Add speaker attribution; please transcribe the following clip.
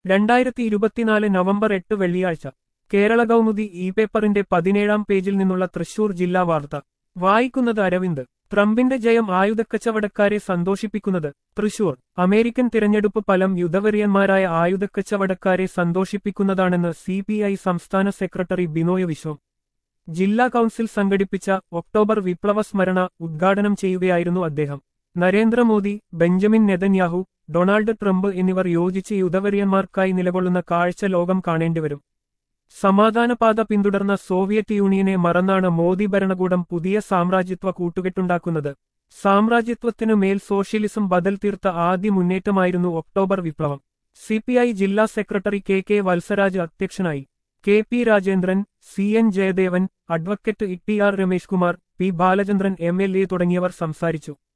Speaker 1: രണ്ടായിരത്തി ഇരുപത്തിനാല് നവംബർ എട്ട് വെള്ളിയാഴ്ച കേരള കൗമുദി ഇ പേപ്പറിന്റെ പതിനേഴാം പേജിൽ നിന്നുള്ള തൃശൂർ ജില്ലാ വാർത്ത വായിക്കുന്നത് അരവിന്ദ് ട്രംപിന്റെ ജയം ആയുധക്കച്ചവടക്കാരെ സന്തോഷിപ്പിക്കുന്നത് തൃശൂർ അമേരിക്കൻ തിരഞ്ഞെടുപ്പ് ഫലം യുദ്ധവെറിയന്മാരായ ആയുധക്കച്ചവടക്കാരെ സന്തോഷിപ്പിക്കുന്നതാണെന്ന് സി സംസ്ഥാന സെക്രട്ടറി ബിനോയ് വിശ്വം ജില്ലാ കൗൺസിൽ സംഘടിപ്പിച്ച ഒക്ടോബർ വിപ്ലവ സ്മരണ ഉദ്ഘാടനം ചെയ്യുകയായിരുന്നു അദ്ദേഹം Narendra Modi Benjamin Netanyahu Donald Trump എന്നിവർ യോജിച്ച് യുദ്ധവെറിയന്മാർക്കായി നിലകൊള്ളുന്ന കാഴ്ച ലോകം കാണേണ്ടിവരും സമാധാനപാത പിന്തുടർന്ന സോവിയറ്റ് യൂണിയനെ മറന്നാണ് മോദി ഭരണകൂടം പുതിയ സാമ്രാജ്യത്വ കൂട്ടുകെട്ടുണ്ടാക്കുന്നത് സാമ്രാജ്യത്വത്തിനു മേൽ സോഷ്യലിസം ബദൽ തീർത്ത ആദ്യ മുന്നേറ്റമായിരുന്നു ഒക്ടോബർ വിപ്ലവം സിപിഐ ജില്ലാ സെക്രട്ടറി കെ കെ വത്സരാജ് അധ്യക്ഷനായി K P Rajendran C N Jayadevan advocate E T R Ramesh Kumar P Balachandran M L A തുടങ്ങിയവർ സംസാരിച്ചു